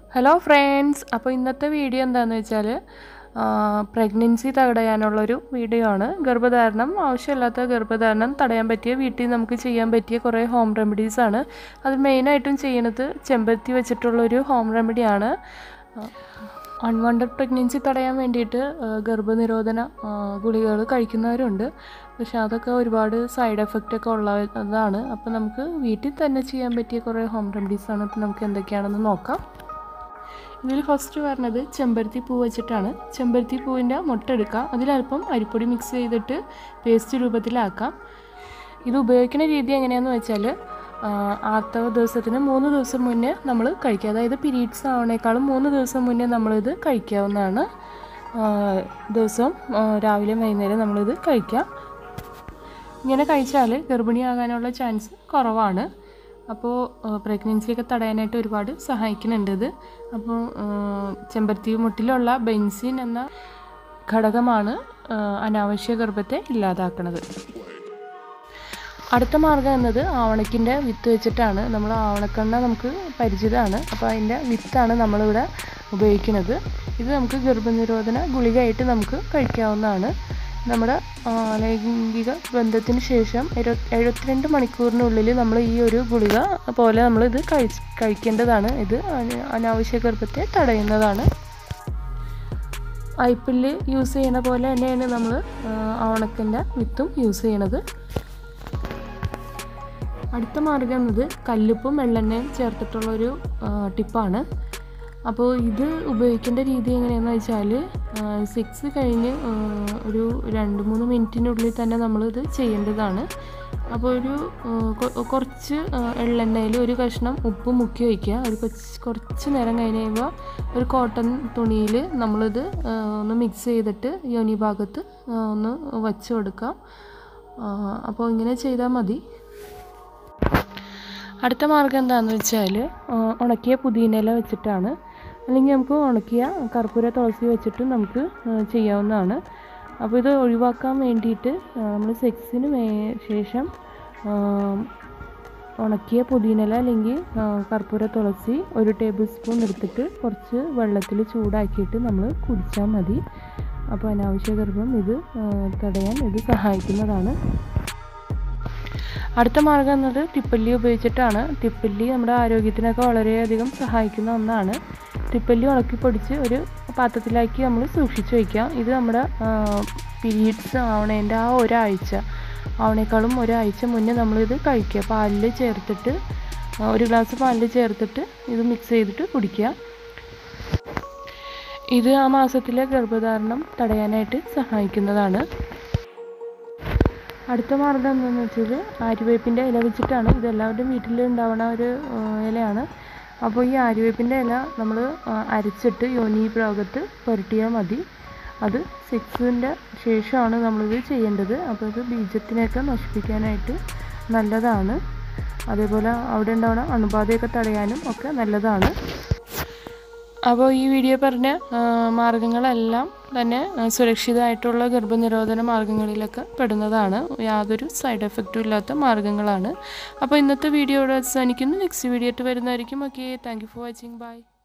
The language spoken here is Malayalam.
ഹലോ ഫ്രണ്ട്സ് അപ്പോൾ ഇന്നത്തെ വീഡിയോ എന്താണെന്ന് വെച്ചാൽ പ്രഗ്നൻസി തടയാനുള്ളൊരു വീഡിയോ ആണ് ഗർഭധാരണം ആവശ്യമില്ലാത്ത ഗർഭധാരണം തടയാൻ പറ്റിയ വീട്ടിൽ നമുക്ക് ചെയ്യാൻ പറ്റിയ കുറേ ഹോം റെമഡീസ് ആണ് അത് മെയിനായിട്ടും ചെയ്യണത് ചെമ്പരത്തി വെച്ചിട്ടുള്ളൊരു ഹോം റെമഡിയാണ് അൺവാണ്ടഡ് പ്രഗ്നൻസി തടയാൻ വേണ്ടിയിട്ട് ആ, ഗർഭനിരോധന ഗുളികകൾ കഴിക്കുന്നവരുണ്ട് പക്ഷെ അതൊക്കെ ഒരുപാട് സൈഡ് എഫക്റ്റ് ഒക്കെ ഉള്ളതാണ് അപ്പോൾ നമുക്ക് വീട്ടിൽ തന്നെ ചെയ്യാൻ പറ്റിയ കുറേ ഹോം റെമഡീസ് ആണ് അപ്പോൾ നമുക്ക് എന്തൊക്കെയാണെന്ന് നോക്കാം ഇതിൽ ഫസ്റ്റ് വരുന്നത് ചെമ്പരത്തി പൂ വെച്ചിട്ടാണ് ചെമ്പരത്തി പൂവിൻ്റെ മുട്ട എടുക്കാം അതിലല്പം അരിപ്പൊടി മിക്സ് ചെയ്തിട്ട് പേസ്റ്റ് രൂപത്തിലാക്കാം ഇത് ഉപയോഗിക്കുന്ന രീതി എങ്ങനെയാണെന്ന് വെച്ചാൽ ആർത്തവ ദിവസത്തിന് മൂന്ന് ദിവസം മുന്നേ നമ്മൾ കഴിക്കുക അതായത് പീരീഡ്സ് ആവണേക്കാളും മൂന്ന് ദിവസം മുന്നേ നമ്മളിത് കഴിക്കാവുന്നതാണ് ആ, ദിവസവും ആ, രാവിലെയും വൈകുന്നേരം നമ്മളിത് കഴിക്കാം ഇങ്ങനെ കഴിച്ചാൽ ഗർഭിണിയാകാനുള്ള ചാൻസ് കുറവാണ് അപ്പോൾ പ്രഗ്നൻസിയൊക്കെ തടയാനായിട്ട് ഒരുപാട് സഹായിക്കുന്നുണ്ട് ഇത് അപ്പോൾ ചെമ്പരത്തി മുട്ടിലുള്ള ബെൻസിൻ എന്ന ഘടകമാണ് ആ, അനാവശ്യ ഗർഭത്തെ ഇല്ലാതാക്കുന്നത് അടുത്ത മാർഗ്ഗം എന്നത് ആവണക്കിൻ്റെ വിത്ത് വെച്ചിട്ടാണ് നമ്മൾ ആവണക്കെണ്ണ നമുക്ക് പരിചിതമാണ് അപ്പോൾ അതിൻ്റെ വിത്താണ് നമ്മളിവിടെ ഉപയോഗിക്കുന്നത് ഇത് നമുക്ക് ഗർഭനിരോധന ഗുളികയായിട്ട് നമുക്ക് കഴിക്കാവുന്നതാണ് നമ്മുടെ ആ, ലൈംഗിക ബന്ധത്തിന് ശേഷം എഴു എഴുപത്തിരണ്ട് മണിക്കൂറിനുള്ളിൽ നമ്മൾ ഈ ഒരു ഗുളിക പോലെ നമ്മളിത് കഴിച്ച് കഴിക്കേണ്ടതാണ് ഇത് അന- അനാവശ്യ ഗർഭത്തെ തടയുന്നതാണ് ഐപ്പില് യൂസ് ചെയ്യണ പോലെ തന്നെയാണ് നമ്മൾ ആവണക്കിൻ്റെ വിത്തും യൂസ് ചെയ്യണത് അടുത്ത മാർഗം എന്നത് കല്ലുപ്പും വെള്ളെണ്ണയും ചേർത്തിട്ടുള്ളൊരു ആ, ടിപ്പാണ് അപ്പോൾ ഇത് ഉപയോഗിക്കേണ്ട രീതി എങ്ങനെയാണെന്ന് വെച്ചാൽ സിക്സ് കഴിഞ്ഞ് ആ, ഒരു രണ്ട് മൂന്ന് മിനിറ്റിനുള്ളിൽ തന്നെ നമ്മളിത് ചെയ്യേണ്ടതാണ് അപ്പോൾ ഒരു ആ, കൊ- കുറച്ച് ആ, എള്ളെണ്ണയിൽ ഒരു കഷ്ണം ഉപ്പ് മുക്കി വയ്ക്കുക ഒരു കൊച്ച് കുറച്ച് നേരം കഴിഞ്ഞ് കഴിയുമ്പോൾ ഒരു കോട്ടൺ തുണിയിൽ നമ്മളിത് ആ, ഒന്ന് മിക്സ് ചെയ്തിട്ട് യോനി ഭാഗത്ത് ആ, ഒന്ന് വച്ച് കൊടുക്കാം ആ, അപ്പോൾ ഇങ്ങനെ ചെയ്താൽ മതി അടുത്ത മാർഗം എന്താണെന്ന് വെച്ചാൽ ഉണക്കിയ പുതിനയില വെച്ചിട്ടാണ് അല്ലെങ്കിൽ നമുക്ക് ഉണക്കിയ കർപ്പൂര തുളസി വെച്ചിട്ട് നമുക്ക് ആ, ചെയ്യാവുന്നതാണ് അപ്പോൾ ഇത് ഒഴിവാക്കാൻ വേണ്ടിയിട്ട് നമ്മൾ സെക്സിന് മേ- ശേഷം ആ, ഉണക്കിയ പുതിനയില അല്ലെങ്കിൽ ആ, കർപ്പൂര തുളസി ഒരു ടേബിൾ സ്പൂൺ എടുത്തിട്ട് കുറച്ച് വെള്ളത്തിൽ ചൂടാക്കിയിട്ട് നമ്മൾ കുടിച്ചാൽ മതി അപ്പോൾ അനാവശ്യ ഗർഭം ഇത് ആ, തടയാൻ ഇത് സഹായിക്കുന്നതാണ് അടുത്ത മാർഗം എന്നത് തിപ്പല്ലി ഉപയോഗിച്ചിട്ടാണ് തിപ്പല്ലി നമ്മുടെ ആരോഗ്യത്തിനൊക്കെ വളരെയധികം സഹായിക്കുന്ന ഒന്നാണ് തിപ്പല്ലി ഉണക്കി പൊടിച്ച് ഒരു പാത്രത്തിലാക്കി നമ്മൾ സൂക്ഷിച്ച് വയ്ക്കാം ഇത് നമ്മുടെ പീരീഡ്സ് ആവണേൻ്റെ ആ ഒരാഴ്ച ആവണേക്കാളും ഒരാഴ്ച മുന്നേ നമ്മളിത് കഴിക്കുക പാലിൽ ചേർത്തിട്ട് ആ, ഒരു ഗ്ലാസ് പാലിൽ ചേർത്തിട്ട് ഇത് മിക്സ് ചെയ്തിട്ട് കുടിക്കുക ഇത് ആ മാസത്തിലെ ഗർഭധാരണം തടയാനായിട്ട് സഹായിക്കുന്നതാണ് അടുത്ത മാർഗം എന്താണെന്ന് വെച്ചാൽ ആര്യവേപ്പിൻ്റെ ഇല വെച്ചിട്ടാണ് ഇത് എല്ലാവരുടെയും വീട്ടിൽ ഉണ്ടാവുന്ന ഒരു ആ, ഇലയാണ് അപ്പോൾ ഈ ആര്യവേപ്പിൻ്റെ ഇല നമ്മൾ അരച്ചിട്ട് യോനി ഭാഗത്ത് പുരട്ടിയാൽ മതി അത് സെക്സിൻ്റെ ശേഷമാണ് നമ്മളിത് ചെയ്യേണ്ടത് അപ്പോൾ ഇത് ബീജത്തിനെയൊക്കെ നശിപ്പിക്കാനായിട്ട് നല്ലതാണ് അതേപോലെ അവിടെ ഉണ്ടാവുന്ന അണുബാധയൊക്കെ തടയാനും ഒക്കെ നല്ലതാണ് അപ്പോൾ ഈ വീഡിയോ പറഞ്ഞ ആ, മാർഗങ്ങളെല്ലാം തന്നെ ആ, സുരക്ഷിതമായിട്ടുള്ള ഗർഭനിരോധന മാർഗങ്ങളിലൊക്കെ പെടുന്നതാണ് യാതൊരു സൈഡ് എഫക്റ്റും ഇല്ലാത്ത മാർഗങ്ങളാണ് അപ്പോൾ ഇന്നത്തെ വീഡിയോ ഇവിടെ അവസാനിക്കുന്നു നെക്സ്റ്റ് വീഡിയോ ആയിട്ട് വരുന്നതായിരിക്കും okay thank you for watching by